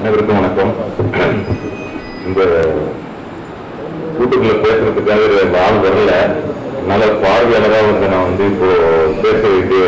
அனைவருக்கும் வணக்கம் இந்த கூட்டுக்குள்ள பேசுறதுக்காக இந்த ஆள் வரல அதனால பார்வையாளரா வந்து நான் வந்து இப்போ பேச வேண்டிய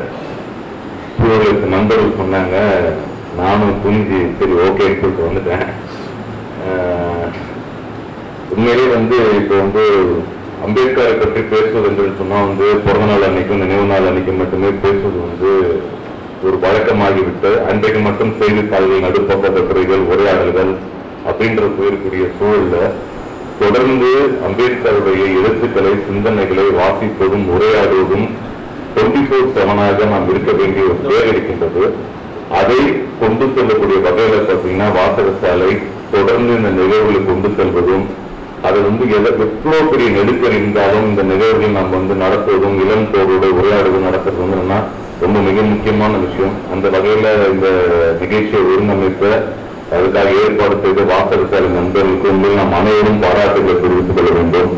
சூழலுக்கு நண்பர்கள் சொன்னாங்க நானும் துணிஞ்சு சரி ஓகேன்னு சொல்லிட்டு வந்துட்டேன் ஆஹ், உண்மையிலேயே வந்து இப்போ வந்து அம்பேத்கரை பற்றி பேசுவது என்று சொன்னா வந்து பிறந்த நாள் அன்னைக்கும் நினைவு நாள் அன்னைக்கும் மட்டுமே பேசுவது வந்து ஒரு வழக்கமாகிவிட்டு அன்றைக்கு மட்டும் செய்தித்தாள்கள் நடுப்பக்க கட்டுரைகள் உரையாடல்கள் அப்படின்ற போயிருக்கூடிய சூழல்ல தொடர்ந்து அம்பேத்கருடைய எழுத்துக்களை சிந்தனைகளை வாசிப்பதும் உரையாடுவதும் டுவெண்ட்டி ஃபோர் செவனாக நாம் இருக்க வேண்டிய ஒரு தேவை இருக்கின்றது அதை கொண்டு செல்லக்கூடிய வகையில பார்த்தீங்கன்னா வாசகசாலை தொடர்ந்து இந்த நிகழ்வுகளை கொண்டு செல்வதும் அது வந்து எதை எவ்வளவு பெரிய நெருக்கடி இருந்தாலும் இந்த நிகழ்வுகள் நாம் வந்து நடத்துவதும் இளம் தோரோட உரையாடுவதும் நடத்துறது வந்து என்னன்னா ரொம்ப மிக முக்கியமான விஷயம் அந்த வகையில இந்த நிகழ்ச்சியை ஒருங்கமைப்ப அதுக்காக ஏற்பாடு செய்த வாசகசாலை நண்பர்களுக்கு உண்மையில் நாம் அனைவரும் பாராட்டுகளை தெரிவித்துக் கொள்ள வேண்டும்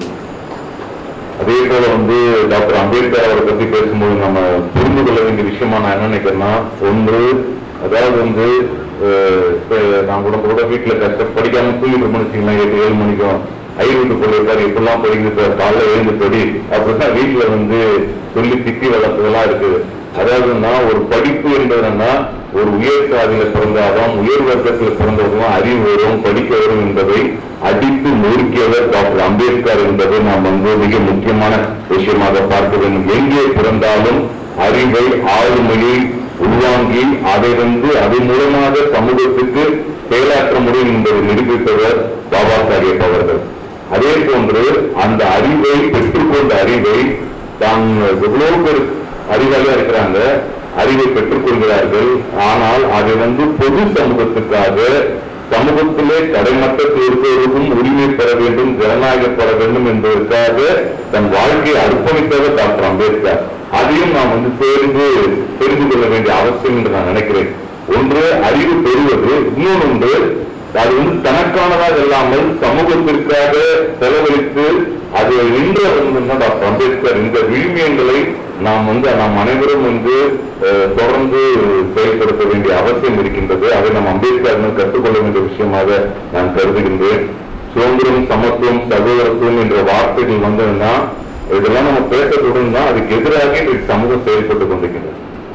அதே போல வந்து டாக்டர் அம்பேத்கர் அவரை பத்தி பேசும்போது நம்ம புரிந்து கொள்ள வேண்டிய விஷயமா நான் என்ன நினைக்கிறேன்னா ஒன்று அதாவது வந்து அஹ், இப்ப நான் கூட கூட வீட்டுல கஷ்ட படிக்காம தூங்கிட்டு மனுஷங்களா எட்டு ஏழு மணிக்கும் ஐநூறு கொள்ளைக்கார் எப்படிலாம் படிக்கிறது காலைல எழுந்து படி அப்படிதான் வீட்டுல வந்து சொல்லி திட்டி வளர்த்ததெல்லாம் இருக்குது அதாவதுன்னா ஒரு படிப்பு என்பதுன்னா ஒரு உயர் சாதியில பிறந்தாதான் உயர் வர்க்கத்தில் பிறந்தவர்களும் அறிவு வரும் படிக்க வரும் என்பதை அடித்து நொறுக்கியவர் டாக்டர் அம்பேத்கர் என்பதை நாம் வந்து மிக முக்கியமான விஷயமாக பார்க்க வேண்டும் எங்கே பிறந்தாலும் அறிவை ஆளுமையை உள்வாங்கி அதை வந்து அதன் மூலமாக சமூகத்துக்கு செயலாற்ற முடியும் என்பதை நிரூபித்தவர் பாபா சாஹேப் அவர்கள் அதே போன்று அந்த அறிவை பெற்றுக்கொண்ட அறிவை தான் எவ்வளவு பேர் அறிவாளியா இருக்கிறாங்க அறிவை பெற்றுக்கொள்கிறார்கள் ஆனால் அதை வந்து பொது சமூகத்துக்காக சமூகத்திலே கடைமட்டத்தில் இருப்பவர்களுக்கும் உரிமை பெற வேண்டும் ஜனநாயகம் பெற வேண்டும் என்பதற்காக தன் வாழ்க்கையை அர்ப்பணித்தவர் டாக்டர் அம்பேத்கர் அதையும் நாம் வந்து சேர்ந்து தெரிந்து கொள்ள வேண்டிய அவசியம் என்று நான் நினைக்கிறேன் ஒன்று அறிவு பெறுவது இன்னொன்று அது வந்து தனக்கானதாக இல்லாமல் சமூகத்திற்காக செலவழித்து அது நின்ற வந்து டாக்டர் அம்பேத்கர் இந்த விழுமியங்களை நாம் வந்து நாம் அனைவரும் வந்து அஹ், தொடர்ந்து செயல்படுத்த வேண்டிய அவசியம் இருக்கின்றது அதை நாம் அம்பேத்கர் கற்றுக்கொள்ள வேண்டிய விஷயமாக நான் கருதுகின்றேன் சுதந்திரம் சமத்துவம் சகோதரத்துவம் என்ற வார்த்தைகள் வந்ததுன்னா இதெல்லாம் நம்ம பேச தொடர்ந்தா அதுக்கு எதிராக இன்றைக்கு சமூகம் செயல்பட்டு கொண்டிருக்கின்றது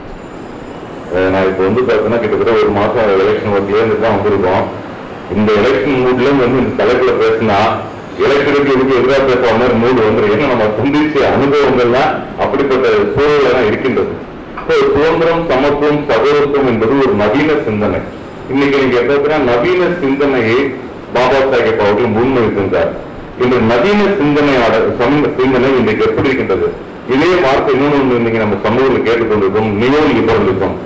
அஹ் நான் இப்போ வந்து பார்த்தீங்கன்னா கிட்டத்தட்ட ஒரு மாசம் எலெக்ஷன் ஒர்க்ல இருந்து தான் வந்திருக்கோம் இந்த எலெக்ஷன் மூட்ல வந்து இந்த தலைப்புல பேசினா எலெக்ஷனுக்கு இதுக்கு எதிராக பேசுற மாதிரி மூடு வந்துடும் ஏன்னா நம்ம சந்திச்ச அனுபவங்கள்லாம் அப்படிப்பட்ட சூழல் எல்லாம் இருக்கின்றது இப்போ சுதந்திரம் சமத்துவம் சகோதரத்துவம் என்பது ஒரு நவீன சிந்தனை இன்னைக்கு நீங்க பார்த்தீங்கன்னா நவீன சிந்தனையை பாபா சாஹேப் அவர்கள் முன்வைத்திருந்தார் இன்று நவீன சிந்தனையாளர் சமூக சிந்தனை இன்றைக்கு எப்படி இருக்கின்றது இதே வார்த்தை இன்னொன்று ஒண்ணு இன்னைக்கு நம்ம சமூகத்தில் கேட்டுக்கொண்டிருக்கோம் நியோ லிபரலிசம்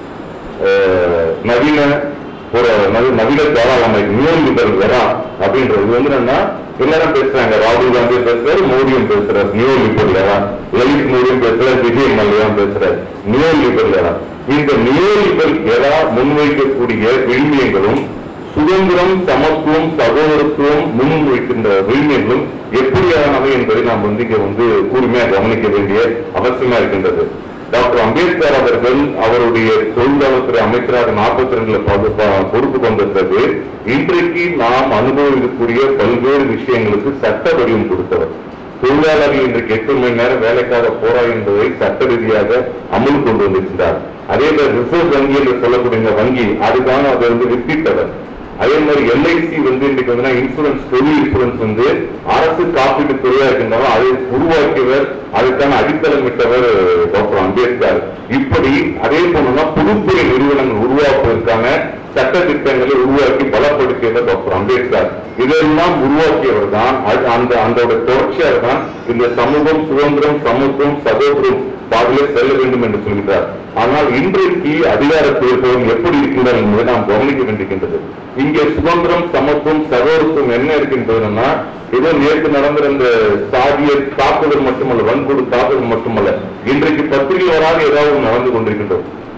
அஹ் நவீன ஒரு நவீ- நவீன தாராளமை நியூ லிபரல் வரா அப்படின்றது இது வந்து என்னன்னா எல்லாரும் பேசுறாங்க ராகுல் காந்தி பேசுறாரு மோடியும் பேசுறாரு நியூ லிபரல் வரா லலித் மோடியும் பேசுறாரு விஜய் மல்லையும் பேசுறாரு நியூ லிபரல் வரா இந்த நியூ லிபரல் எரா முன்வைக்கக்கூடிய விழுமியங்களும் சுதந்திரம் சமத்துவம் சகோதரத்துவம் முன்வைக்கின்ற விழுமியங்களும் எப்படியானவை என்பதை நாம் வந்து இங்க வந்து கூர்மையா கவனிக்க வேண்டிய அவசியமா இருக்கின்றது டாக்டர் அம்பேத்கர் அவர்கள் அவருடைய தொழிலாளத்துறை அமைச்சராக நாற்பத்தி ரெண்டுல பொறுப்பு கொண்ட பிறகு இன்றைக்கு நாம் அனுபவிக்கக்கூடிய பல்வேறு விஷயங்களுக்கு சட்ட வடிவம் கொடுத்தவர் தொழிலாளர்கள் இன்றைக்கு எட்டு மணி நேரம் வேலைக்காக போராடி என்பதை சட்ட ரீதியாக அமல் கொண்டு வந்திருக்கிறார் அதே போல ரிசர்வ் வங்கி என்று சொல்லக்கூடிய இந்த வங்கி அதுக்கான அதை வந்து வித்திட்டவர் அதே மாதிரி எல்ஐசி வந்து இன்னைக்கு வந்து இன்சூரன்ஸ் தொழில் இன்சூரன்ஸ் வந்து அரசு காப்பீட்டு துறையா இருக்கின்றனர் அதை உருவாக்கியவர் அதுக்கான அடித்தளமிட்டவர் டாக்டர் அம்பேத்கர் இப்படி அதே போலதான் பொதுத்துறை நிறுவனங்கள் உருவாக்குவதற்கான சட்ட திட்டங்களை உருவாக்கி பலப்படுத்தியவர் டாக்டர் அம்பேத்கர் இதெல்லாம் உருவாக்கியவர் தான் அது- அந்த அந்த தொடர்ச்சியாக தான் இந்த சமூகம் சுதந்திரம் சமத்துவம் சகோதரம் பாதையிலே செல்ல வேண்டும் என்று சொல்கிறார் ஆனால் இன்றைக்கு அதிகாரத்தில் இருப்பவர்கள் எப்படி இருக்கின்றனர் என்பதை நாம் கவனிக்க வேண்டியிருக்கின்றது இங்கே சுதந்திரம் சமத்துவம் சகோதரத்துவம் என்ன இருக்கின்றதுன்னா ஏதோ நேற்று நடந்த இந்த சாதிய தாக்குதல் மட்டுமல்ல வன்கொடு தாக்குதல் மட்டுமல்ல இன்றைக்கு பத்திரிகையாளராக ஏதாவது ஒன்று நடந்து கொண்டிருக்கின்றது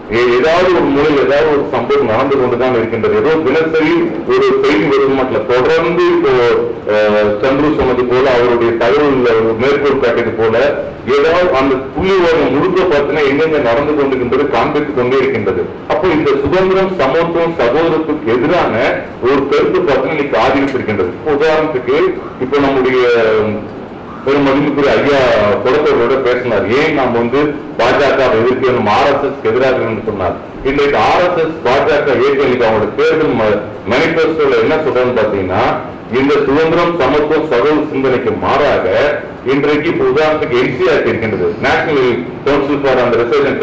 ஏ- ஏதாவது ஒரு மூலையில் ஏதாவது ஒரு சம்பவம் நடந்து கொண்டுதான் இருக்கின்றது ஏதோ தினசரி ஒரு செய்தி வரும் மட்டும் தொடர்ந்து இப்போ அஹ், சந்துரு சொன்னது போல அவருடைய தகவல் மேற்கோள் காட்டியது போல ஏதாவது அந்த புள்ளி ஓரம் முழுக்க பார்த்தீங்கன்னா எங்கெங்க நடந்து கொண்டிருக்கின்றது காண்பித்துக் கொண்டே இருக்கின்றது அப்போ இந்த சுதந்திரம் சமத்துவம் சகோதரத்துக்கு எதிரான ஒரு கருத்து பார்த்தீங்கன்னா இன்னைக்கு ஆதிக்கம் இருக்கின்றது இப்போ உதாரணத்துக்கு இப்போ நம்முடைய ஒரு மதிப்புக்குரிய ஐயா தொடக்கங்களோட பேசினார் ஏன் நாம் வந்து பாஜக எதிர்க்கணும் ஆர் எஸ் எஸ் எதிராக என்று சொன்னார் இன்றைக்கு ஆர் எஸ் எஸ் பாஜக இயக்கம் அவங்களோட தேர்தல் மேனிபெஸ்டோல என்ன சொல்றேன்னு பாத்தீங்கன்னா இந்த சுதந்திரம் சமத்துவம் சகோதர சிந்தனைக்கு மாறாக இன்றைக்கு இப்ப உதாரணத்துக்கு என்சிஆர் இருக்கின்றது நேஷனல் கவுன்சில் ஃபார் அந்த ரிசர்ச்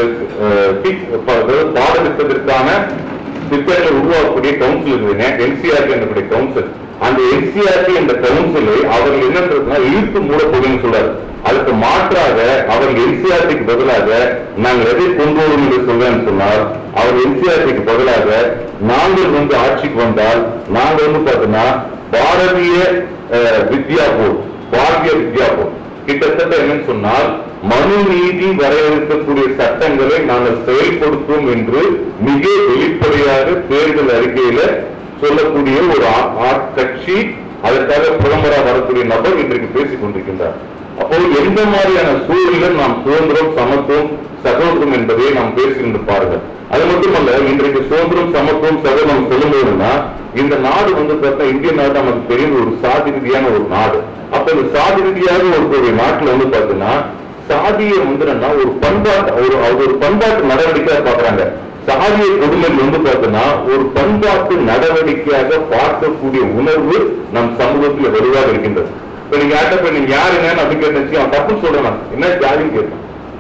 அண்ட் பாடத்திட்டத்திற்கான திட்டங்களை உருவாக்கக்கூடிய கவுன்சில் இருக்குது என்சிஆர் என்னுடைய கவுன்சில் அந்த என்சிஆர்டி என்ற கவுன்சிலை அவர்கள் என்னன்றதுனா இழுத்து மூட போகுதுன்னு சொல்றாரு அதுக்கு மாற்றாக அவர்கள் என்சிஆர்டிக்கு பதிலாக நாங்கள் எதை கொண்டு வரும் என்று சொல்றேன்னு சொன்னால் அவர் என்சிஆர்டிக்கு பதிலாக நாங்கள் வந்து ஆட்சிக்கு வந்தால் நாங்கள் வந்து பார்த்தோம்னா Bharatiya uh, Vidya board Bharatiya Vidya board கிட்டத்தட்ட என்னன்னு சொன்னால் மனு நீதி வரையறுக்கக்கூடிய சட்டங்களை நாங்கள் செயல்படுத்துவோம் என்று மிக வெளிப்படையாக தேர்தல் அறிக்கையில சொல்லக்கூடிய ஒரு ஆ- ஆ- கட்சி அதற்காக பிரதமராக வரக்கூடிய நபர் இன்றைக்கு பேசிக் கொண்டிருக்கின்றார் அப்போ எந்த மாதிரியான சூழலில் நாம் சுதந்திரம் சமத்துவம் சகோதரம் என்பதை நாம் பேசுகின்ற பாருங்கள் அது மட்டுமல்ல இன்றைக்கு சுதந்திரம் சமத்துவம் சகோதரம் சொல்லும்போதுன்னா இந்த நாடு வந்து பார்த்தா இந்திய நாடு நமக்கு பெரிய ஒரு சாதி ரீதியான ஒரு நாடு அப்ப இந்த சாதி ரீதியாக ஒரு நாட்டுல வந்து பாத்தீங்கன்னா சாதியை வந்து என்னன்னா ஒரு பண்பாட்டு ஒரு அது ஒரு பண்பாட்டு நடவடிக்கையா பாக்குறாங்க சாதிய கொடுமை வந்து பார்த்தோம்னா ஒரு பண்பாட்டு நடவடிக்கையாக பார்க்கக்கூடிய உணர்வு நம் சமூகத்தில் வலுவாக இருக்கின்றது இப்ப நீங்க யார்கிட்ட போய் நீங்க யாரு என்னன்னு அப்படி கேட்டு அவன் தப்பு சொல்றேன் நான். என்ன ஜாதின்னு கேட்பேன்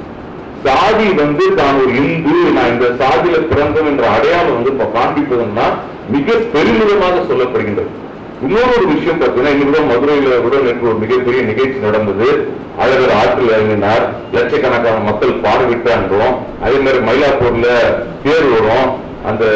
சாதி வந்து தான் ஒரு இந்து நான் இந்த சாதியில பிறந்தவன் என்ற அடையாளம் வந்து இப்ப காண்பிப்பதுன்னா மிக பெருமிதமாக சொல்லப்படுகின்றது இன்னொரு ஒரு விஷயம் பார்த்தீங்கன்னா இன்னைக்கு கூட மதுரையில கூட நேற்று ஒரு மிகப்பெரிய நிகழ்ச்சி நடந்தது அழகர் ஆற்றில் இறங்கினார் லட்சக்கணக்கான மக்கள் பார்வையிட்டான்றோம் அதே மாதிரி மயிலாப்பூர்ல தேர் வரும் அந்த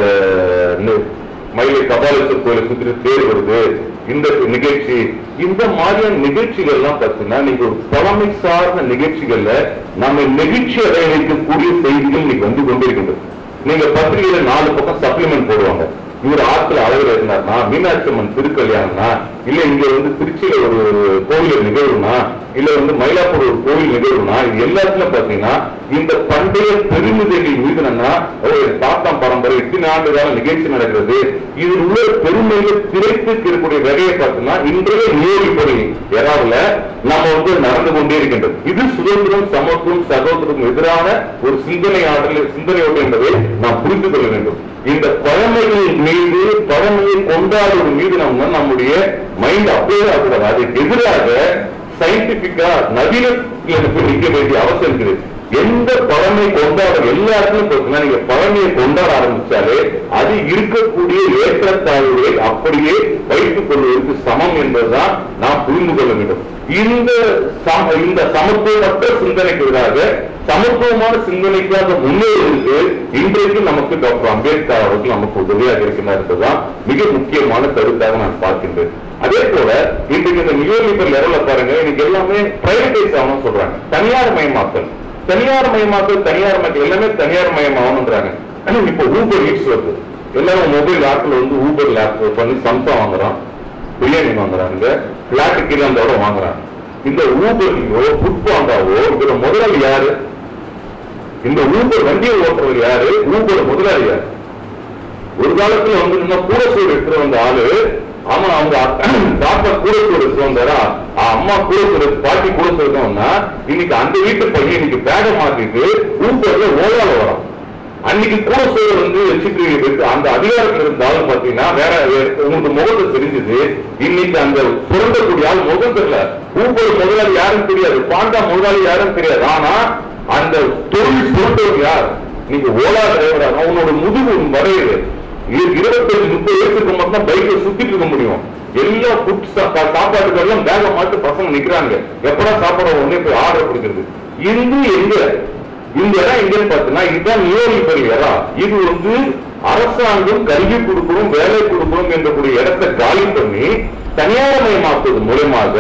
நி- மயிலை கபாலீஸ்வரர் கோயிலை சுற்றி தேர் வருது இந்த நிகழ்ச்சி இந்த மாதிரியான நிகழ்ச்சிகள் எல்லாம் பார்த்தீங்கன்னா நீங்க ஒரு பழமை சார்ந்த நிகழ்ச்சிகள்ல நம்ம நெகிழ்ச்சி அடைய வைக்கக்கூடிய செய்திகள் இன்னைக்கு வந்து கொண்டிருக்கின்றது நீங்க பத்திரிகையில நாலு பக்கம் சப்ளிமெண்ட் போடுவாங்க இவர் ஆத்துல அழகர் இருந்தார்னா மீனாட்சி அம்மன் திருக்கல்யாணம்னா இல்ல இங்க வந்து திருச்சியில ஒரு கோவில் நிகழ்வுனா இல்ல வந்து மயிலாப்பூர் ஒரு கோவில் நிகழ்வுனா இது எல்லாத்துலயும் பாத்தீங்கன்னா இந்த பண்டைய பெருமிதைகள் மீது என்னன்னா ஓ, என் தாத்தா பரம்பரை இத்தனை ஆண்டு கால நிகழ்ச்சி நடக்கிறது இதில் உள்ள பெருமையில திரைத்து இருக்கக்கூடிய வகையை பார்த்தீங்கன்னா இன்றைய நியோகிப்படி எறாவுல நம்ம வந்து நடந்து கொண்டே இருக்கின்றது இது சுதந்திரம் சமத்துவம் சகோதரம் எதிரான ஒரு சிந்தனை ஆற்றல் சிந்தனை ஓட்டம் என்பதை நாம் புரிந்து கொள்ள வேண்டும் இந்த பழமைகள் மீது பழமையை கொண்டாடுவது மீது நம்ம நம்முடைய மைண்ட் அப்படியே ஆகிறது அதுக்கு எதிராக சயின்டிபிக்கா நவீனத்தில் போய் நிக்க வேண்டிய அவசியம் இருக்குது எந்த பழமை கொண்டாட எல்லாத்துலயும் பார்த்தீங்கன்னா நீங்க பழமையை கொண்டாட ஆரம்பிச்சாலே அது இருக்கக்கூடிய ஏற்றத்தாழ்வுகளை அப்படியே வைத்துக் கொள்வதற்கு சமம் என்பதுதான் நாம் புரிந்து கொள்ள வேண்டும் இந்த சம- இந்த சமத்துவமற்ற சிந்தனைக்கு எதிராக சமத்துவமான சிந்தனைக்காக முன்னேறுவதற்கு இன்றைக்கு நமக்கு டாக்டர் அம்பேத்கர் அவர்கள் நமக்கு உதவியாக இருக்கிறார் என்பதுதான் மிக முக்கியமான கருத்தாக நான் பார்க்கின்றேன் அதே போல இன்றைக்கு இந்த நியோலிபர் லெவல்ல பாருங்க இன்னைக்கு எல்லாமே பிரைவேடைஸ் ஆகணும்னு சொல்றாங்க தனியார் மயமாக்கல் தனியார் மயமாக்கல் தனியார் மயமாக்கல் எல்லாமே தனியார் மயமாகணுன்றாங்க ஆனா இப்போ ஊபர் ஈட்ஸ் வருது எல்லாரும் மொபைல் ஆப்ல வந்து ஊபர் லேப் பண்ணி சம்சா வாங்குறான் பிரியாணி வாங்குறாங்க பிளாட் கீழே அந்த வாங்குறாங்க இந்த ஊபர்லயோ ஃபுட் பாண்டாவோ இதுல முதலாளி யாரு இந்த ஊபர் வண்டியை ஓட்டுறவர் யாரு ஊபர் முதலாளி யாரு ஒரு காலத்துல வந்து இன்னும் கூட சோறு எடுத்துட்டு வந்த ஆளு ஆமா அவங்க தாத்தா கூட சோறு எடுத்து வந்தாரா ஆ, அம்மா கூட சோறு பாட்டி கூட சோறு வந்தா இன்னைக்கு அந்த வீட்டு பையன் இன்னைக்கு பேக மாத்திட்டு ஊபர்ல ஓலால வரான் அன்னைக்கு கூட சோறு வந்து வச்சுட்டு இருக்கு. அந்த அதிகாரத்தில் இருந்தாலும் பாத்தீங்கன்னா வேற வே- உங்களுக்கு முகத்தை தெரிஞ்சது இன்னைக்கு அந்த சுரண்டக்கூடிய ஆள் முகம் தெரியல ஊபர் முதலாளி யாரும் தெரியாது பாண்டா முதலாளி யாரும் தெரியாது ஆனா அந்த தொழில் சுரண்டவர் யார் நீங்க ஓலா டிரைவரா உன்னோட முதுகு வரையுது இரு- இருபத்தஞ்சு முப்பது வயசுக்கு மட்டும் பைக்ல சுத்திட்டு இருக்க முடியும் எல்லா ஃபுட் சாப்பாட்டுக்கு எல்லாம் பேக மாட்டு பசங்க நிக்கிறாங்க எப்படா சாப்பாடு உடனே போய் ஆர்டர் கொடுக்குறது இந்து எங்க இந்த இடம் எங்கன்னு பார்த்தீங்கன்னா இதுதான் நியோலிபர் இடம் இது வந்து அரசாங்கம் கல்வி கொடுக்கணும் வேலை கொடுக்கணும் என்றக்கூடிய இடத்தை காலி பண்ணி தனியார்மயமாக்குவது மூலமாக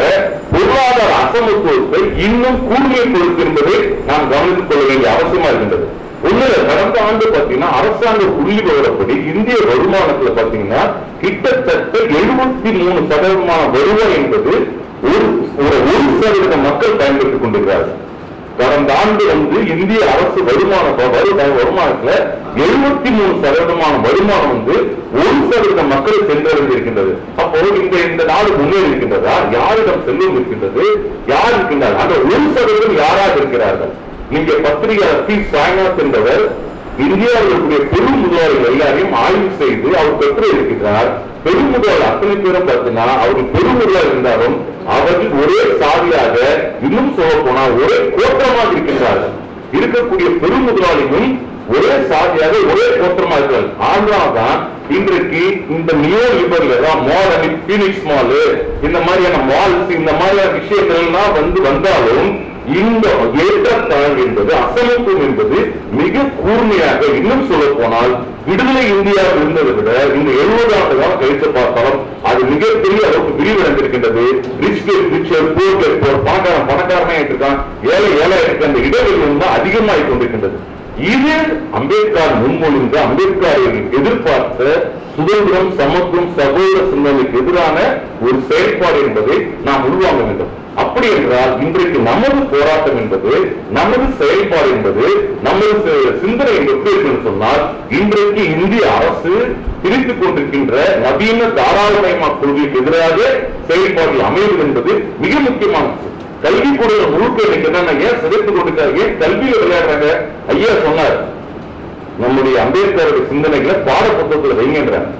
பொருளாதார அசமத்துவத்தை இன்னும் கூர்மைப்படுத்தி என்பதை நாம் கவனித்துக் கொள்ள வேண்டிய அவசியமா இருக்கின்றது ஒண்ணு கடந்த ஆண்டு பாத்தீங்கன்னா அரசாங்க புள்ளி விவரப்படி இந்திய வருமானத்துல பாத்தீங்கன்னா கிட்டத்தட்ட எழுபத்தி மூணு சதவீதமான வருவாய் என்பது ஒரு ஒரு ஒரு சதவீத மக்கள் பயன்படுத்திக் கொண்டிருக்கிறார்கள் கடந்த ஆண்டு வந்து இந்திய அரசு வருமான வருவாய் வருமானத்துல எழுபத்தி மூணு சதவீதமான வருமானம் வந்து ஒரு சதவீத மக்களை சென்றடைந்திருக்கின்றது அப்போ இந்த இந்த நாடு முன்னேறி இருக்கின்றதா யாரிடம் செல்வம் இருக்கின்றது யார் இருக்கின்றார் அந்த ஒரு சதவீதம் யாராக இருக்கிறார்கள் நீங்க பத்திரிகையாளர் பி சாய்நாத் என்பவர் இந்தியாவில் இருக்கக்கூடிய பெரும் முதலாளிகள் எல்லாரையும் ஆய்வு செய்து அவர் பெற்று இருக்கின்றார் பெரும் முதலாளி அத்தனை பேரும் பார்த்தீங்கன்னா அவர்கள் பெரும் முதலாளி இருந்தாலும் அவர்கள் ஒரே சாதியாக இன்னும் சொல்ல போனால் ஒரே கோத்திரமாக இருக்கின்றார்கள் இருக்கக்கூடிய பெரும் முதலாளியும் ஒரே சாதியாக ஒரே கோத்திரமா இருக்கிறார்கள் ஆந்திராதான் இன்றைக்கு இந்த நியோ லிபர்ல தான் மால் பீனிக்ஸ் மால் இந்த மாதிரியான மால்ஸ் இந்த மாதிரியான விஷயங்கள் எல்லாம் வந்து வந்தாலும் இந்த ஏற்றத்தாழ்வு என்பது அசமத்துவம் என்பது மிக கூர்மையாக இன்னும் சொல்ல போனால் விடுதலை இந்தியாவில் இருந்ததை விட இந்த எழுபது ஆண்டு காலம் கழித்து பார்த்தாலும் அது மிகப்பெரிய அளவுக்கு விரிவடைந்திருக்கின்றது rich get richer poor get poor பணக்காரன் பணக்காரனே இருக்கான் ஏழை ஏழை இருக்க அந்த இடைவெளி வந்து அதிகமாகிக் கொண்டிருக்கின்றது இது அம்பேத்கர் முன்மொழிந்த அம்பேத்கர் எதிர்பார்த்த சுதந்திரம் சமத்துவம் சகோதர சிந்தனைக்கு எதிரான ஒரு செயல்பாடு என்பதை நாம் உருவாங்க வேண்டும் அப்படி என்றால் இன்றைக்கு நமது போராட்டம் என்பது நமது செயல்பாடு என்பது நமது சி- சிந்தனை எப்படி இருக்குன்னு சொன்னால் இன்றைக்கு இந்திய அரசு பிரித்துக் கொண்டிருக்கின்ற நவீன தாராளமயமா கொள்கைக்கு எதிராக செயல்பாடு அமைவது என்பது மிக முக்கியமானது கல்வி கூட முழுக்க இன்னைக்கு என்னன்னா ஏன் சிதைத்துக் கொண்டிருக்காங்க ஏன் கல்வியில விளையாடுறாங்க ஐயா சொன்னார் நம்முடைய அம்பேத்கருடைய சிந்தனைகளை பாட புத்தகத்துல வைங்கன்றாங்க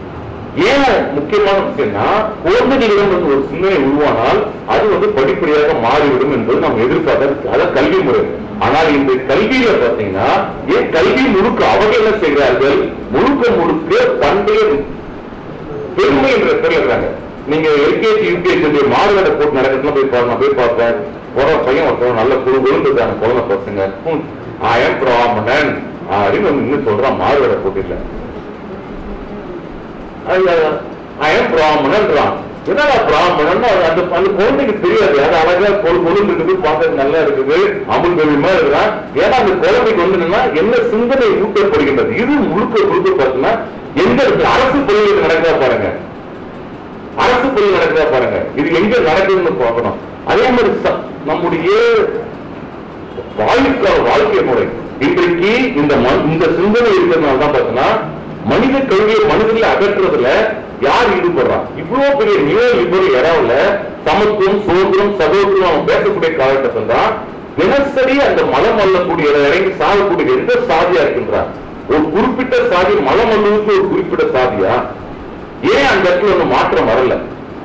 ஏன் முக்கியமான விஷயம்னா குழந்தைகளிடம் வந்து ஒரு சிந்தனை உருவானால் அது வந்து படிப்படியாக மாறிவிடும் என்பது நாம் எதிர்பார்த்த அதான் கல்வி முறை ஆனால் இந்த கல்வியில பாத்தீங்கன்னா ஏன் கல்வி முழுக்க அவர்கள் என்ன செய்கிறார்கள் முழுக்க முழுக்க பண்டைய பெருமை என்ற பேர்ல இருக்காங்க நீங்க எல்கேஜி யூகேஜி மாறுவேட போட்டு நடக்கிறதுலாம் போய் பாருங்க போய் பார்த்தேன் ஒரு பையன் ஒருத்தவங்க நல்ல குழு விழுந்துட்டாங்க குழந்தை பசங்க ஆயம் பிராமணன் அப்படின்னு வந்து இன்னும் சொல்றான் மாறுவேட போட்டில ஐயம் பிராமணன்றான் என்னடா பிராமணன் அது அந்த அந்த குழந்தைக்கு தெரியாது அது அழகா பொழு பொழுது இருக்குது பார்க்க நல்லா இருக்குது அமுல் பெருமா இருக்கிறான் ஏன்னா அந்த குழந்தைக்கு வந்து என்னன்னா என்ன சிந்தனை ஊட்டப்படுகின்றது இது முழுக்க முழுக்க பார்த்தீங்கன்னா எங்க இருக்கு அரசு பள்ளியில் நடக்குதா பாருங்க அரசு பள்ளி நடக்குதா பாருங்க இது எங்க நடக்குதுன்னு பார்க்கணும் அதே மாதிரி ச- நம்முடைய வாழ்க்கை வாழ்க்கை முறை இன்றைக்கு இந்த ம- இந்த சிந்தனை இருக்கிறதுனால தான் பார்த்தீங்கன்னா மனித கல்வியை மனிதர்களை அகற்றுறதுல யார் ஈடுபடுறா இவ்வளவு பெரிய நியூ லிபரல் இடவுல சமத்துவம் சுதந்திரம் சகோதரம் அவன் பேசக்கூடிய காலகட்டத்தில் தான் தினசரி அந்த மலம் அள்ளக்கூடிய இறங்கி சாகக்கூடிய எந்த சாதியா இருக்கின்றார் ஒரு குறிப்பிட்ட சாதி மலம் அள்ளுவதற்கு ஒரு குறிப்பிட்ட சாதியா ஏன் அந்த இடத்துல ஒண்ணு மாற்றம் வரல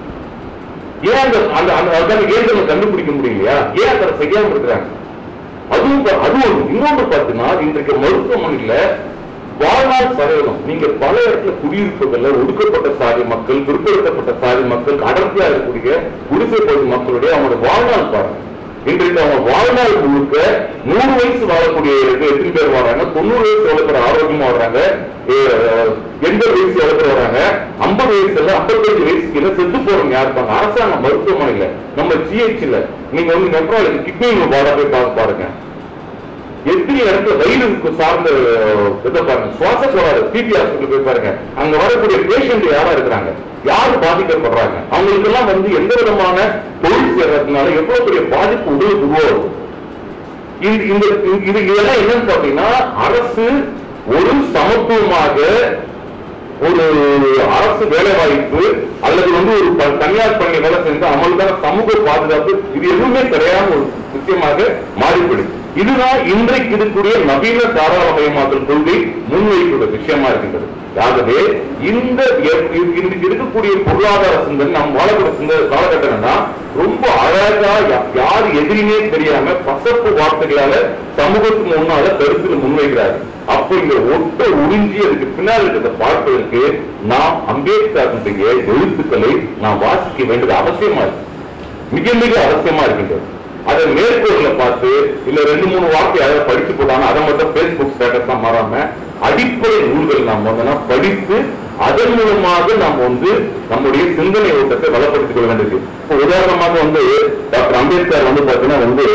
ஏன் அந்த அந்த அந்த அதான் ஏன் நம்ம கண்டுபிடிக்க முடியலையா ஏன் அதை செய்யாம இருக்கிறாங்க அதுவும் பா- அது ஒண்ணு இன்னொன்று பார்த்தீங்கன்னா இன்றைக்கு மருத்துவமனையில வாழ்நாள் சதவீதம் நீங்க பல இடத்துல குடியிருப்புகள்ல ஒடுக்கப்பட்ட சாதி மக்கள் பிற்படுத்தப்பட்ட சாதி மக்கள் அடர்த்தியா இருக்கக்கூடிய குடிசை பகுதி மக்களுடைய அவங்களோட வாழ்நாள் பாருங்க இன்றைக்கு அவங்க வாழ்நாள் முழுக்க நூறு வயசு வாழக்கூடிய இது எத்தனை பேர் வராங்க தொண்ணூறு வயசு எவ்வளவு பேர் ஆரோக்கியமா வர்றாங்க ஏ- எண்பது வயசு எவ்வளவு பேர் வராங்க ஐம்பது வயசுல ஐம்பத்தஞ்சு வயசுக்கு இல்ல செத்து போறவங்க யார் இருப்பாங்க அரசாங்க மருத்துவமனையில நம்ம ஜிஹெச்ல நீங்க வந்து நெப்ராலஜி கிட்னி வாட போய் பார்க்க பாருங்க எத்தனை இடத்துல வயிறுக்கு சார்ந்த அஹ், இதை பாருங்க சுவாச கோளாறு பிபி ஹாஸ்பிட்டல் போய் பாருங்க அங்க வரக்கூடிய பேஷண்ட் யாரா இருக்கிறாங்க யார் பாதிக்கப்படுறாங்க அவங்களுக்கு எல்லாம் வந்து எந்த விதமான தொழில் செய்யறதுனால எவ்வளவு பெரிய பாதிப்பு உடலுக்கு உருவாகும் இது இந்த இது இதெல்லாம் என்னன்னு பாத்தீங்கன்னா அரசு ஒரு சமத்துவமாக ஒரு அரசு வேலை வாய்ப்பு அல்லது வந்து ஒரு ப- தனியார் பணி வேலை செஞ்சு அமல்தான சமூக பாதுகாப்பு இது எதுவுமே கிடையாத ஒரு விஷயமாக மாறிவிடும் இதுதான் இன்றைக்கு இருக்கக்கூடிய நவீன தாராளமயமாக்கல் கொள்கை முன்வைக்கிற விஷயமா இருக்கின்றது ஆகவே இந்த எ- இ- இன்றைக்கு இருக்கக்கூடிய பொருளாதார சிந்தனை நாம் வாழக்கூடிய சிந்த காலகட்டம்னா ரொம்ப அழகா யா- யார் எதிரினே தெரியாம பசப்பு வார்த்தைகளால சமூகத்துக்கு முன்னால கருத்துல முன்வைக்கிறாரு அப்போ இந்த ஒட்ட உறிஞ்சி அதுக்கு பின்னால் இருக்கிறத பார்ப்பதற்கு நாம் அம்பேத்கருடைய எழுத்துக்களை நாம் வாசிக்க வேண்டியது அவசியமா இருக்கு மிக மிக அவசியமா இருக்கின்றது அதை மேற்கோள்ல பார்த்து இல்ல ரெண்டு மூணு வார்த்தை யாராவது படிச்சு போட்டாங்க அதை மட்டும் பேஸ்புக் ஸ்டேட்டஸ் தான் மாறாம அடிப்படை நூல்கள் நாம் வந்து படித்து அதன் மூலமாக நாம் வந்து நம்முடைய சிந்தனை ஓட்டத்தை வளப்படுத்திக் கொள்ள வேண்டியது இப்போ உதாரணமாக வந்து டாக்டர் அம்பேத்கர் வந்து பாத்தீங்கன்னா வந்து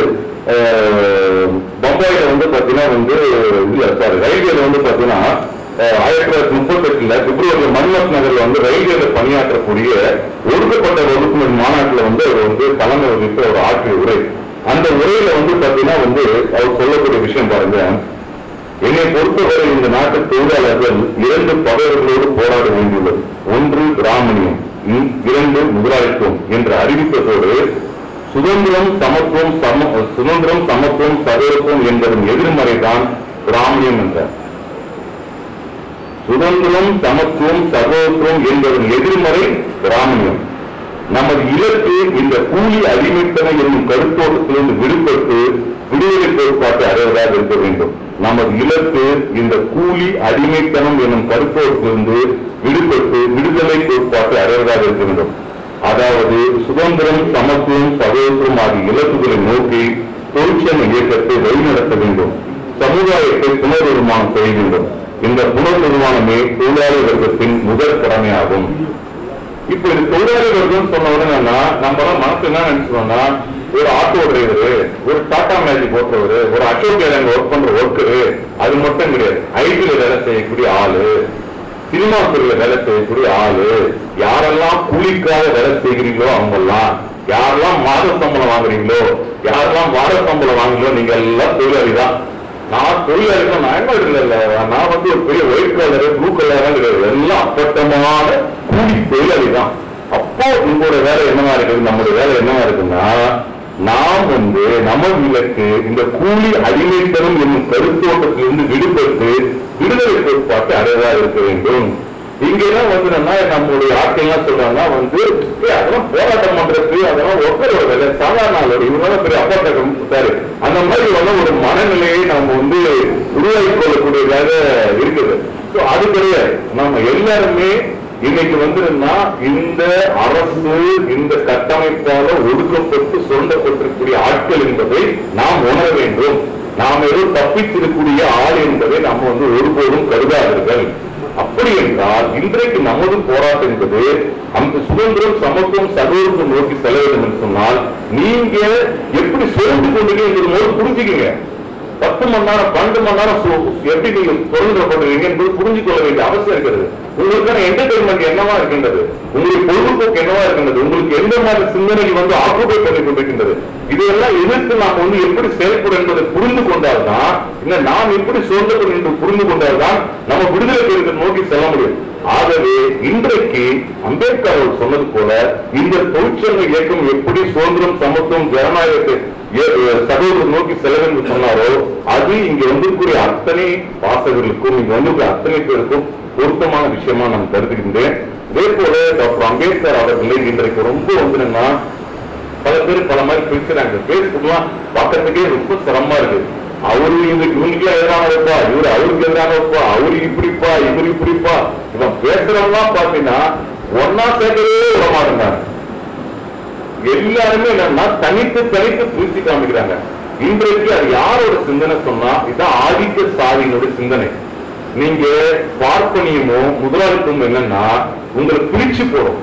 அஹ், பம்பாயில வந்து பாத்தீங்கன்னா வந்து இல்ல சாரி ரயில்வேல வந்து பாத்தீங்கன்னா அஹ், ஆயிரத்தி தொள்ளாயிரத்தி முப்பத்தி எட்டுல பிப்ரவரி மன்மத் நகர்ல வந்து ரயில்வேல பணியாற்றக்கூடிய ஒடுக்கப்பட்ட வகுப்பினர் மாநாட்டுல வந்து அவர் வந்து தலைமை வகித்து அவர் ஆற்றிய உரை அந்த உரையில வந்து பாத்தீங்கன்னா வந்து அவர் சொல்லக்கூடிய விஷயம் பாருங்க என்னை பொறுத்தவரை இந்த நாட்டு தொழிலாளர்கள் இரண்டு பகைவர்களோடு போராட வேண்டியுள்ளது ஒன்று பிராமணியம் இ- இரண்டு முதலாளித்துவம் என்று அறிவித்ததோடு சுதந்திரம் சமத்துவம் சம சுதந்திரம் சமத்துவம் சகோதரத்துவம் என்பதன் எதிர்மறைதான் பிராமணியம் என்றார் சுதந்திரம் சமத்துவம் சகோதரத்துவம் என்பதன் எதிர்மறை பிராமணியம் நமது இலக்கு இந்த கூலி அடிமைத்தனை என்னும் கருத்தோட்டத்திலிருந்து விடுபட்டு விடுதலை கோட்பாட்டை அடைவதாக இருக்க வேண்டும் நமது இலக்கு இந்த கூலி அடிமைத்தனம் என்னும் கருத்தோட்டத்திலிருந்து விடுபட்டு விடுதலை கோட்பாட்டை அடைவதாக இருக்க வேண்டும் அதாவது சுதந்திரம் சமத்துவம் சகோதரம் ஆகிய இலக்குகளை நோக்கி தொழிற்சங்க இயக்கத்தை வழிநடத்த வேண்டும் சமுதாயத்தை புனர்நிர்மாணம் செய்ய வேண்டும் இந்த புனர்நிர்மாணமே தொழிலாளி வர்க்கத்தின் முதல் கடமையாகும் இப்ப இது தொழிலாளி வர்க்கம் சொன்ன உடனே என்னன்னா, நம்ம எல்லாம் மனசு என்ன நினைச்சோம்னா ஒரு ஆட்டோ டிரைவரு ஒரு டாடா மேஜிக் ஓட்டுறவரு ஒரு அசோக் லேலண்ட் ஒர்க் பண்ற ஒர்க்கரு அது மட்டும் கிடையாது ஐடில வேலை செய்யக்கூடிய ஆளு சினிமா துறையில வேலை செய்யக்கூடிய ஆளு யாரெல்லாம் கூலிக்காக வேலை செய்கிறீங்களோ அவங்க எல்லாம் யாரெல்லாம் மாத சம்பளம் வாங்குறீங்களோ யாரெல்லாம் வார சம்பளம் வாங்குறீங்களோ நீங்க எல்லாம் தொழிலாளி தான் நான் தொழிலாளி தான் நான் என்ன இல்ல இல்ல நான் வந்து ஒரு பெரிய ஒயிட் கலரு ப்ளூ கலர் கிடையாது எல்லாம் அப்பட்டமான கூலி தொழிலாளி தான் அப்போ உங்களோட வேலை என்னவா இருக்குது நம்மளுடைய வேலை என்னவா இருக்குன்னா நாம் வந்து நமது இலக்கு இந்த கூலி அடிமைத்தனம் என்னும் கருத்தோட்டத்திலிருந்து விடுபட்டு விடுதலை கோட்பாட்டு அடையதாக இருக்க வேண்டும் இங்க எல்லாம் வந்து என்னன்னா நம்மளுடைய ஆட்கள் எல்லாம் சொல்றாங்கன்னா வந்து "ஏய், அதெல்லாம் போராட்டம் பண்றது அதெல்லாம் ஒருத்தரோட வேலை சாதாரண ஆளோட இவங்க பெரிய அப்பாட்டம் சாரு அந்த மாதிரி வந்து ஒரு மனநிலையை நம்ம வந்து உருவாக்கி கொள்ளக்கூடியதாக இருக்குது So, அது கிடையாது நம்ம எல்லாருமே இன்னைக்கு வந்து என்னன்னா இந்த அரசு இந்த கட்டமைப்பால ஒடுக்கப்பட்டு சுரண்டப்பட்டிருக்கக்கூடிய ஆட்கள் என்பதை நாம் உணர வேண்டும் நாம் ஏதோ தப்பித்திருக்கக்கூடிய ஆள் என்பதை நம்ம வந்து ஒருபோதும் கருதாதீர்கள் அப்படி என்றால் இன்றைக்கு நமது போராட்டம் என்பது அந்த சுதந்திரம் சமத்துவம் சகோதரத்தை நோக்கி செல்ல வேண்டும் என்று சொன்னால் நீங்க எப்படி சுரண்டு கொண்டீங்க போது புரிஞ்சுக்கங்க பத்து மணி நேரம் பன்னெண்டு மணி நேரம் சு- எப்படி நீங்க சுதந்திரப்படுறீங்க என்பது புரிஞ்சு கொள்ள வேண்டிய அவசியம் இருக்கிறது உங்களுக்கான என்டர்டைன்மெண்ட் என்னவா இருக்கின்றது உங்களுக்கு பொழுதுபோக்கு என்னவா இருக்கின்றது உங்களுக்கு எந்த மாதிரி சிந்தனைகள் வந்து ஆக்குபை பண்ணி கொண்டிருக்கின்றது இதையெல்லாம் எதிர்த்து நாம் வந்து எப்படி செயல்படும் என்பதை புரிந்து கொண்டால்தான் இல்ல நாம் எப்படி சுதந்திரம் என்று புரிந்து கொண்டால்தான் நம்ம விடுதலை பெறுவதை நோக்கி செல்ல முடியும் ஆகவே இன்றைக்கு அம்பேத்கர் அவர் சொன்னது போல இந்த தொழிற்சங்க இயக்கம் எப்படி சுதந்திரம் சமத்துவம் ஜனநாயகத்தை ஏ- ஏ- சகோதரர் நோக்கி செல்ல வேண்டும் சொன்னாரோ அது இங்க வந்திருக்கிற அத்தனை வாசகர்களுக்கும் இங்க வந்திருக்கிற அத்தனை பேருக்கும் பொருத்தமான விஷயமா நான் கருதுகின்றேன் இதே போல டாக்டர் அம்பேத்கர் அவர்களை இன்றைக்கு ரொம்ப வந்து என்னன்னா பல பேர் பல மாதிரி பேசுறாங்க பேஸ்புக்லாம் பார்க்கறதுக்கே ரொம்ப சிரமமா இருக்கு அவரு இந்த இவனுக்கு எதிரானவப்பா இவரு அவருக்கு எதிரானவப்பா அவரு இப்படிப்பா இவரு இப்படிப்பா இவன் பேசுறவங்களாம் பாத்தீங்கன்னா ஒன்னா சேர்க்கவே விட மாட்டேங்கிறாங்க எல்லாருமே என்னன்னா தனித்து தனித்து பிரிச்சு காமிக்கிறாங்க இன்றைக்கு அது யாரோட சிந்தனை சொன்னா இதுதான் ஆதிக்க சாதியினுடைய சிந்தனை நீங்க பார்ப்பனியமோ முதலாளித்துவம் என்னன்னா உங்களை பிரிச்சு போடும்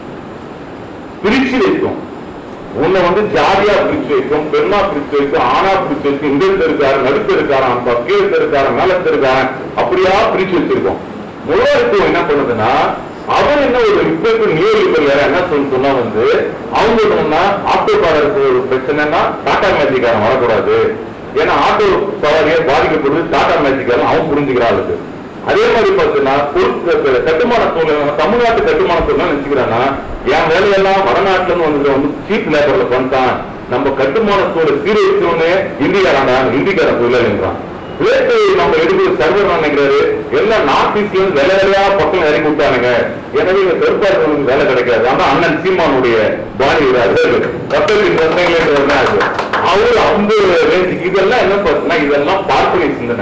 பிரிச்சு வைக்கும் உன்னை வந்து ஜாதியா பிரிச்சு வைக்கும் பெண்ணா பிரிச்சு வைக்கும் ஆணா பிரிச்சு வைக்கும் இந்த இடத்துல இருக்காரு நடுத்த இருக்காரன் கீழே இருக்காரன் மேல இருக்காரன் அப்படியா பிரிச்சு வச்சிருக்கோம் முதலாளித்துவம் என்ன பண்ணுதுன்னா அவர் என்ன ஒரு இப்ப இருக்க நியூ லிபரல் என்ன சொல்லி சொன்னா வந்து அவங்க சொன்னா ஆட்டோக்காரருக்கு ஒரு பிரச்சனைனா டாடா மேஜிக்காரன் வரக்கூடாது ஏன்னா ஆட்டோ சவாரியை பாதிக்கப்படுது டாடா மேஜிக்காரன் அவன் புரிஞ்சுக்கிறாளுக்கு அதே மாதிரி பார்த்தீங்கன்னா பொருட்கள் கட்டுமான தொழில் தமிழ்நாட்டு கட்டுமான தொழில் நினைச்சுக்கிறான்னா என் வேலையெல்லாம் வடநாட்டுல இருந்து வந்து வந்து சீப் லேபர்ல பண்ணிட்டான் நம்ம கட்டுமான தொழில் சீரழிச்சோன்னு இந்திக்காரன் இந்திக்காரன் தொழிலாளின்றான் ரேட்டு நம்ம எடுக்கிற சர்வர் நினைக்கிறாரு எல்லாம் நார்த் ஈஸ்ட்ல இருந்து வேலை வேலையா பக்கம் இறக்கி விட்டானுங்க எனவே இங்க தெற்கார்களுக்கு வேலை கிடைக்காது ஆனா அண்ணன் சீமானுடைய பாணி பக்கத்தின் பிரச்சனைகளே அவரு அந்த range- இதெல்லாம் என்ன பார்த்தீங்கன்னா இதெல்லாம் பார்ப்பனை சிந்தனை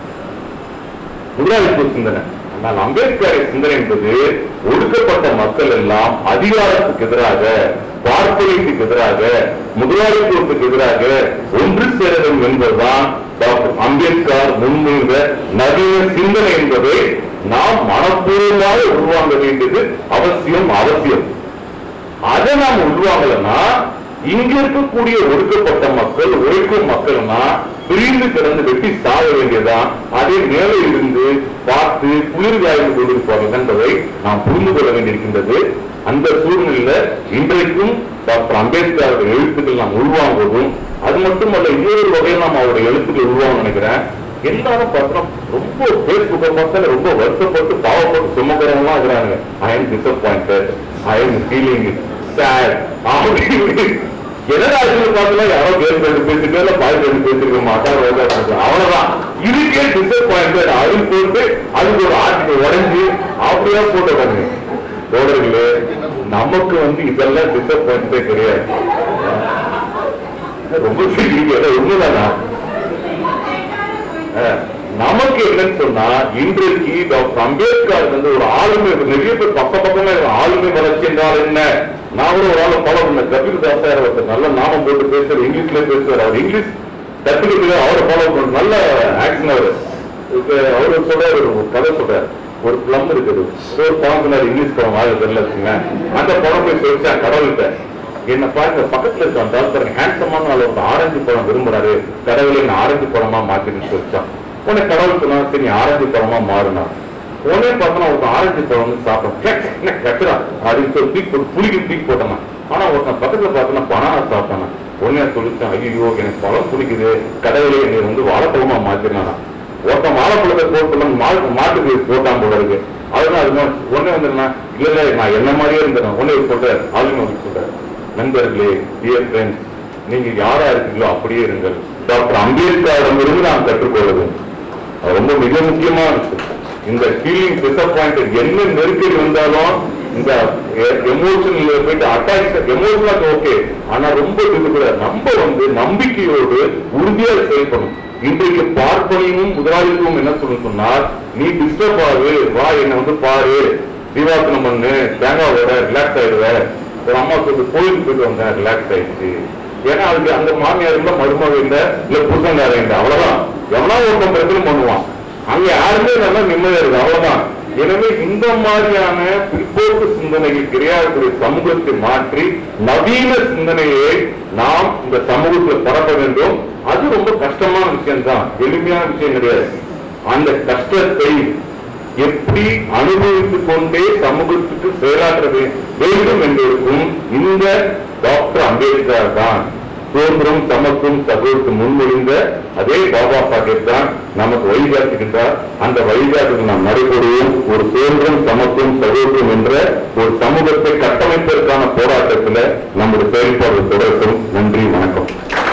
முதலாளித்துவ சிந்தனை ஆனால் அம்பேத்கரின் சிந்தனை என்பது ஒடுக்கப்பட்ட மக்கள் எல்லாம் அதிகாரத்துக்கு எதிராக பார்ப்பனைக்கு எதிராக முதலாளித்துவத்துக்கு எதிராக ஒன்று சேர வேண்டும் என்பதுதான் டாக்டர் அம்பேத்கர் முன்மொழிந்த நவீன சிந்தனை என்பதை நாம் மனப்பூர்வமாக உருவாங்க வேண்டியது அவசியம் அவசியம் அதை நாம் உருவாங்கலன்னா இங்க இருக்கக்கூடிய ஒடுக்கப்பட்ட மக்கள் உழைக்கும் மக்கள்னா பிரிந்து கிடந்து வெட்டி சாக வேண்டியதுதான் அதே மேலே இருந்து பார்த்து குளிர் காய்ந்து கொண்டிருப்பார்கள் என்பதை நாம் புரிந்து கொள்ள வேண்டியிருக்கின்றது அந்த சூழ்நிலையில இன்றைக்கும் டாக்டர் அம்பேத்கர் அவருடைய எழுத்துக்கள் நாம் உள்வாங்குவதும் அது மட்டுமல்ல இன்னொரு வகையில் நாம் அவருடைய எழுத்துக்கள் உருவாங்க நினைக்கிறேன் எல்லாரும் பார்த்தோம் ரொம்ப பேஸ்புக்கை பார்த்தால ரொம்ப வருத்தப்பட்டு பாவப்பட்டு சுமக்கிறவங்களா இருக்கிறாங்க I am disappointed I am feeling sad அப்படின்னு என்னடா இதுல பார்த்தா யாரோ கேர்ள் ஃபிரெண்ட் பேசிட்டு இல்ல பாய் ஃபிரெண்ட் பேசிருக்க மாட்டாங்க அவ்வளவுதான் இதுக்கே டிசப்பாயிண்டட் அது போட்டு அதுக்கு ஒரு ஆர்டிக்கல் உடைஞ்சு அப்படியே போட்டு தோழர்களே நமக்கு வந்து இதெல்லாம் டிசப்பாயிண்டே கிடையாது ரொம்ப சிரிக்கிறீங்க உண்மைதானா அஹ், நமக்கு என்னன்னு சொன்னா இன்றைக்கு டாக்டர் அம்பேத்கர் வந்து ஒரு ஆளுமை நிறைய பேர் பக்க பக்கமா இருக்கு. ஆளுமை வளர்ச்சி என்றால் என்ன நான் கூட ஒரு ஆளை ஃபாலோ பண்ண கபில் தாசார் ஒருத்தர் நல்ல நாமம் போட்டு பேசுறாரு இங்கிலீஷ்ல பேசுவார் அவர் இங்கிலீஷ் கத்துக்கிட்டு அவரை ஃபாலோ பண்ண நல்ல ஆக்ஷன் அவர் இப்ப அவர் சொல்றாரு ஒரு கதை சொல்றாரு ஒரு பிளம் இருக்குது ஒரு பழம் சொன்னார் இங்கிலீஷ் பழம் வாங்க தெரியல வச்சுங்க அந்த பழம் போய் சொல்லிச்சா கடவுள்கிட்ட என்ன பாருங்க பக்கத்துல இருக்க அந்த ஆள் பாருங்க ஹேண்ட்ஸமான ஆள் ஒரு ஆரஞ்சு பழம் விரும்புறாரு கடவுளை என்ன ஆரஞ்சு பழமா மாத்தின்னு சொல்லிச்சான் உடனே கடவுள் சொன்னா சரி ஆரஞ்சு பழமா மாறினா உடனே பார்த்தா ஒரு ஆரஞ்சு பழம் வந்து சாப்பிட்டான் என்ன கட்டுறான் அப்படின்னு சொல்லி தூக்கி போட்டு புளிக்கு தூக்கி போட்டான் ஆனா ஒருத்தன் பக்கத்துல பார்த்தா பனானா சாப்பிட்டானா உடனே சொல்லிச்சான் ஐயோ எனக்கு பழம் பிடிக்குது கடவுளை என்னை வந்து வாழைப்பழமா மாத்தினானா ஒருத்தன் வாழைப்பழத்தை போட்டு மாட்டு மாட்டுக்கு போட்டான் போல இருக்கு அதனால அது மாதிரி உடனே வந்துருந்தா இல்ல இல்ல நான் என்ன மாதிரியே இருந்தேன் உடனே இவர் சொல்றாரு ஆளுநர் வந்து சொல்றாரு நண்பர்களே டியர் ஃப்ரெண்ட்ஸ் நீங்க யாரா இருக்கீங்களோ அப்படியே இருங்கள் டாக்டர் அம்பேத்கரிடமிருந்து நாம் கற்றுக்கொள்வது அது ரொம்ப மிக முக்கியமா இருக்கு இந்த ஃபீலிங் டிசப்பாயிண்டட் என்ன நெருக்கடி வந்தாலும் இந்த எமோஷனல் போயிட்டு அட்டாச் எமோஷனல் ஓகே ஆனா ரொம்ப இதுக்கூட நம்ம வந்து நம்பிக்கையோடு உறுதியா செயல்படும் இன்றைக்கு பார்ப்பனையும் முதலாளித்துவம் என்ன சொல்லு சொன்னால் நீ டிஸ்டர்ப் ஆகு வா என்ன வந்து பாரு தீபாசனம் பண்ணு தேங்காவோட ரிலாக்ஸ் ஆயிடுவ ஒரு அம்மா சொல்லி கோயிலுக்கு போயிட்டு வந்தேன் ரிலாக்ஸ் ஆயிடுச்சு ஏன்னா அதுக்கு அந்த மாமியார் இல்ல மருமக இல்ல இல்ல புருஷங்கார இல்ல அவ்வளவுதான் எவனா ஒருத்தன் பிரச்சனை பண்ணுவான் அங்க யாருமே நல்லா நிம்மதியா இருக்கு அவ்வளவுதான் எனவே இந்த மாதிரியான பிற்போக்கு சிந்தனைகள் கிடையாதக்கூடிய சமூகத்தை மாற்றி நவீன சிந்தனையை நாம் இந்த சமூகத்தில் பரப்ப வேண்டும் அது ரொம்ப கஷ்டமான விஷயம் தான் எளிமையான விஷயம் கிடையாது அந்த கஷ்டத்தை எப்படி அனுபவித்துக் கொண்டே சமூகத்துக்கு செயலாற்ற வே- வேண்டும் என்பதற்கும் இந்த டாக்டர் அம்பேத்கர் தான் சுதந்திரம் சமத்துவம் சகோதரத்துவம் முன்மொழிந்த அதே பாபா சாஹேப் தான் நமக்கு வழிகாட்டுகின்றார் அந்த வழிகாட்டுக்கு நாம் நடைபெறுவோம் ஒரு சுதந்திரம் சமத்துவம் சகோதரத்துவம் என்ற ஒரு சமூகத்தை கட்டமைப்பதற்கான போராட்டத்தில் நம்முடைய செயல்பாடு தொடரட்டும் நன்றி வணக்கம்